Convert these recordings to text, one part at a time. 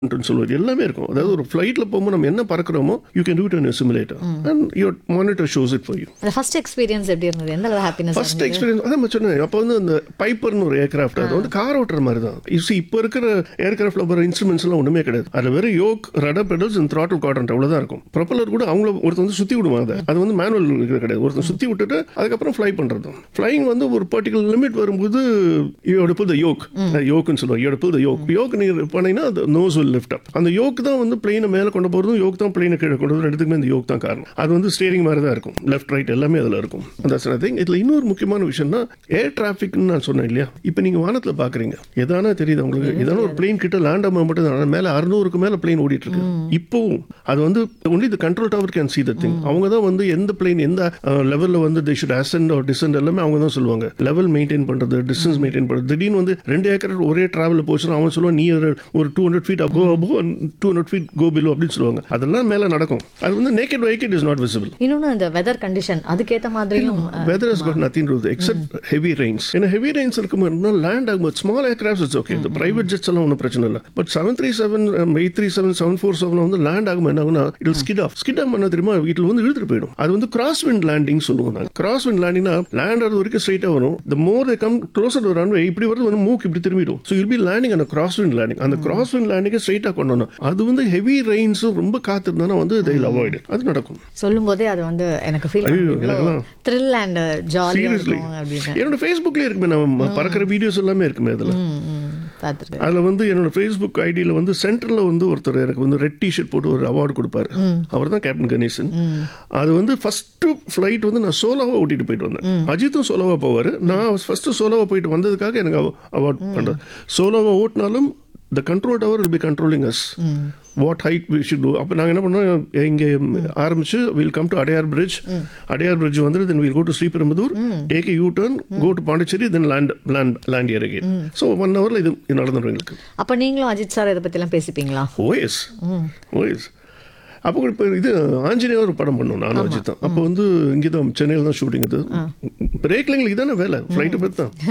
சொல்லுவது எல்லாமே இருக்கும் அதாவது ஒரு ஃப்ளைட்டில் போகும்போது நம்ம என்ன பறக்கிறோமோ you can do it in simulator and your monitor shows it for you அந்த ஃபர்ஸ்ட் எக்ஸ்பீரியன்ஸ் எப்படி இருந்தது எந்த அளவு ஹாப்பினஸ் ஃபர்ஸ்ட் எக்ஸ்பீரியன்ஸ் அதான் நான் சொன்னேன் அப்போ வந்து அந்த பைப்பர்னு ஒரு ஏர்கிராஃப்ட் அது வந்து கார் ஓட்டுற மாதிரி தான் யூ இப்போ இருக்கிற ஏர்கிராஃப்ட்ல வர இன்ஸ்ட்ருமெண்ட்ஸ் எல்லாம் ஒன்றுமே கிடையாது அதில் வெறும் yoke rudder pedals and throttle quadrant அவ்வளோதான் இருக்கும் ப்ரொப்பலர் கூட அவங்கள ஒருத்தர் வந்து சுற்றி விடுவாங்க அதை அது வந்து மேனுவல் கிடையாது ஒருத்தர் சுற்றி விட்டுட்டு அதுக்கப்புறம் ஃப்ளை பண்ணுறது ஃப்ளைங் வந்து ஒரு பர்டிகுலர் லிமிட் வரும்போது யோட புல் த யோக் யோக்குன்னு சொல்லுவாங்க யோட புல் த யோக் யோக் நீங்கள் பண்ணீங்கன்னா அந்த நோஸ் வில் லிஃப்ட் அப் அந்த யோக் தான் வந்து பிளேனை மேலே கொண்டு போகிறதும் யோக் தான் பிளேனை கீழே கொண்டு வரதும் ரெண்டுத்துக்குமே இந்த யோக் தான் காரணம் அது வந்து ஸ்டேரிங் மாதிரி தான் இருக்கும் லெஃப்ட் ரைட் எல்லாமே அதில் இருக்கும் அந்த திங் இதில் இன்னொரு முக்கியமான விஷயம்னா ஏர் டிராஃபிக்னு நான் சொன்னேன் இல்லையா இப்போ நீங்கள் வானத்தில் பார்க்குறீங்க எதானா தெரியுது உங்களுக்கு எதான ஒரு பிளேன் கிட்ட லேண்ட் ஆகும் மட்டும் தான் மேலே அறுநூறுக்கு மேலே பிளேன் ஓடிட்டு இருக்கு இப்போவும் அது வந்து only the control tower can see the thing அவங்க தான் வந்து எந்த பிளேன் எந்த லெவலில் வந்து they should ascend or descend எல்லாமே அவங்க தான் சொல்லுவாங்க லெவல் மெயின்டைன் பண்ணுறது டிஸ்டன்ஸ் மெயின்டைன் பண்ணுறது திடீர்னு வந்து ரெண்டு ஏக்கர் ஒரே டிராவலில் போச்சுன்னா அவன் சொல்லுவான் நீ ஒரு- ஒரு two hundred feet go above two hundred feet go below அப்படின்னு சொல்லுவாங்க அதெல்லாம் மேலே நடக்கும் அது வந்து நேக்கெட் வைக்கெட் இஸ் நாட் விசிபிள் இன்னொன்னு அந்த வெதர் கண்டிஷன் அதுக்கேத்த மாதிரியும் weather has got nothing to do with it except heavy rains ஏன்னா ஹெவி ரெயின்ஸ் இருக்கும்போது லேண்ட் ஆகும்போது ஸ்மால் ஏர்கிராஃப்ட் இட்ஸ் ஓகே இந்த பிரைவேட் ஜெட்ஸ் எல்லாம் ஒன்றும் பிரச்சனை இல்லை but seven three seven eight three seven seven four seven வந்து லேண்ட் ஆகும் என்ன ஆகும்னா it skid off skid off பண்ண தெரியுமா வீட்டில் வந்து இழுத்துட்டு போயிடும் அது வந்து கிராஸ் விண்ட் லேண்டிங் சொல்லுவோம் நாங்கள் கிராஸ் விண்ட் லேண்டிங்னா லேண்ட் ஆகிறது வரைக்கும் ஸ்ட்ரைட்டாக வரும் the more they come closer to runway இப்படி வரது வந்து மூக்கு இப்படி திரும்பிடும் ஸோ வில் பி லேண்டிங் அந்த கிராஸ் விண்ட் லேண்டிங் அந்த கிராஸ் விண்ட் லேண்டிங்கை ஸ்ட்ரைட்டாக கொண்டு வரணும் அது வந்து ஹெவி ரெயின்ஸும் ரொம்ப காத்து இருந்தானா வந்து தைல் அவாய்டு அது நடக்கும் சொல்லும் போதே அது வந்து எனக்கு ஃபீல் ஐயோ, எனக்கெல்லாம் த்ரில் அண்ட் ஜாலியா சீரியஸ்லி இருக்கும் அப்படின்னு என்னோட ஃபேஸ்புக்லேயே இருக்குமே நம்ம பறக்கிற வீடியோஸ் எல்லாமே இருக்குமே அதில் பார்த்துருக்கேன் அதில் வந்து என்னோட ஃபேஸ்புக் ஐடியில் வந்து சென்டரில் வந்து ஒருத்தர் எனக்கு வந்து ரெட் டிஷர்ட் போட்டு ஒரு அவார்டு கொடுப்பாரு அவர் தான் கேப்டன் கணேசன் அது வந்து ஃபஸ்ட்டு ஃப்ளைட் வந்து நான் சோலோவாக ஓட்டிட்டு போயிட்டு வந்தேன் அஜித்தும் சோலோவாக போவார் நான் ஃபஸ்ட்டு சோலோவாக போயிட்டு வந்ததுக்காக எனக்கு அவார்ட் பண்ணுறது சோலோவாக ஓட்டினாலும் the control tower will be controlling as what height we should do அப்போ நாங்கள் என்ன பண்ணோம் இங்கே ஆரம்பிச்சு will come to Adyar bridge Adyar bridge வந்து then will go to Sriperumbudur take U turn go to Pondicherry then land land land here again so one ஹவரில் இது இது நடந்துடும் எங்களுக்கு அப்ப நீங்களும் அஜித் சார் இதை பத்தி எல்லாம் பேசிப்பீங்களா ஓஎஸ் ஓஎஸ் அப்போ கூட இப்போ இது ஆஞ்சநேயர் ஒரு படம் பண்ணோம் நானும் அஜித் தான் அப்போ வந்து இங்கே தான் சென்னையில் தான் ஷூட்டிங் இது பிரேக்லிங்களுக்கு இதானே வேலை ஃப்ளைட்டை பற்றி தான்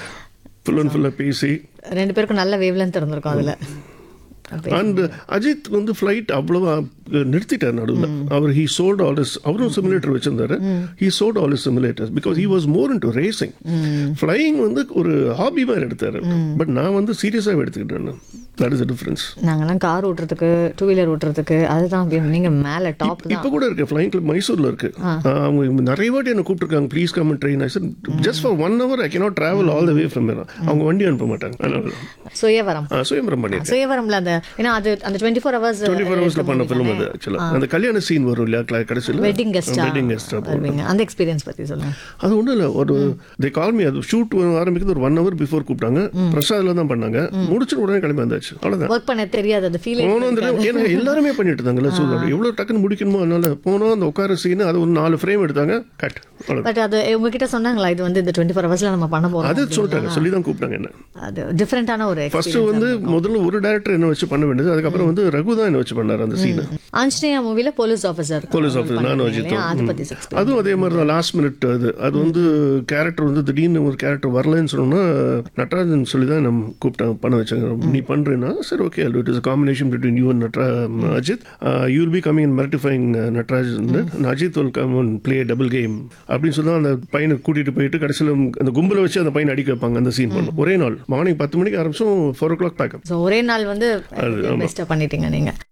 ஃபுல் அண்ட் ஃபுல்லாக பேசி ரெண்டு பேருக்கும் நல்ல வேவ்லென்த் இருந்திருக்கும் அதுல அண்ட் அஜித் வந்து ஃப்ளைட் அவ்வளவா நிறுத்திட்டார் நடுவில் அவர் ஹி சோல்ட் ஆல் இஸ் அவரும் சிமுலேட்டர் வச்சிருந்தாரு he sold all is simulators because he was more into racing flying வந்து ஒரு ஹாபி மாதிரி எடுத்தாரு பட் நான் வந்து சீரியஸாக எடுத்துக்கிட்டேன் தட் இஸ் டிஃபரன்ஸ் நாங்கெல்லாம் கார் ஓட்டுறதுக்கு டூ வீலர் ஓட்டுறதுக்கு அதுதான் வே- நீங்க மேல டாப் தான் இப்போ கூட இருக்கு ஃப்ளைங் கிளப் மைசூர்ல இருக்கு அவங்க நிறைய வாட்டி என்ன கூப்பிட்டுருக்காங்க please come train I sir just for one hour I cannot travel all the way from அவங்க வண்டி அனுப்ப மாட்டாங்க அதனால சுயவரம் ஆ, சுயம்பரம் பண்ணியிருக்கேன் சுயவரம்ல அந்த ஏன்னா அது அந்த twenty four hours twenty four ஹவர்ஸ்ல பண்ண ஃபிலிம் அது ஆக்சுவலாக அந்த கல்யாண சீன் வரும் இல்லையா cla- கடைசியில் வெட்டிங் கெஸ்டா வெட்டிங் கெஸ்ட் வருவீங்க அந்த எக்ஸ்பீரியன்ஸ் பத்தி சொல்லுங்க அது ஒன்றும் இல்லை ஒரு தே கால் மீ அது ஷூட் ஆரம்பிக்கிறது ஒரு ஒன் ஹவர் பிஃபோர் கூப்பிட்டாங்க பிரசாதில் தான் பண்ணாங்க முடிச்சுட்டு உடனே கிளம்பி வந்தாச்சு அவ்வளோதான் ஒர்க் பண்ண தெரியாது அந்த ஃபீலிங் போனோம் அந்த ஏன்னா எல்லாருமே பண்ணிட்டு இருந்தாங்கல்ல ஸோ எவ்வளோ டக்குன்னு முடிக்கணுமோ அதனால போனோம் அந்த உட்கார சீன் அது ஒரு நாலு ஃப்ரேம் எடுத்தாங்க கட் அவ்வளோதான் பட் அது உங்ககிட்ட சொன்னாங்களா இது வந்து இந்த டுவெண்ட்டி ஃபோர் ஹவர்ஸ்ல நம்ம பண்ண போறோம் அது சொல்லிட்டாங்க சொல்லி தான் கூப்பிட்டாங்க என்ன அது டிஃப்ரெண்டான ஒரு ஃபர்ஸ்ட் வந்து முதல்ல ஒரு டேரக்டர் என்ன வச்சு பண்ண வேண்டியது அதுக்கப்புறம் வந்து ரகு தான் என்ன வச்சு பண்ணார் அந்த சீனை ஆஞ்சநேயா மூவில போலீஸ் ஆஃபீஸர் போலீஸ் ஆஃபீஸர் நானும் அஜித்தும் அது பத்தி six அதுவும் அதே மாதிரி தான் லாஸ்ட் மினிட் அது அது வந்து கேரக்டர் வந்து திடீர்னு ஒரு கேரக்டர் வரலன்னு சொன்னோம்னா நட்ராஜன் சொல்லி தான் நம்ம கூப்பிட்டாங்க பண்ண வச்சாங்க நீ பண்ணுறேன்னா சரி okay it is combination between you and Natra Ajith you will be coming மெரிட்டிஃபைங் Natarajan Ajith will come and play double game அப்படின்னு சொல்லி அந்த பையனை கூட்டிட்டு போயிட்டு கடைசியில் அந்த கும்பலை வச்சு அந்த பையனை அடிக்க வைப்பாங்க அந்த சீன் பண்ணும் ஒரே நாள் மார்னிங் பத்து மணிக்கு ஆரம்பிச்சோம் four o'clock pack up so ஒரே நாள் வந்து பெஸ்ட்டாக பண்ணிட்டீங்க நீங்க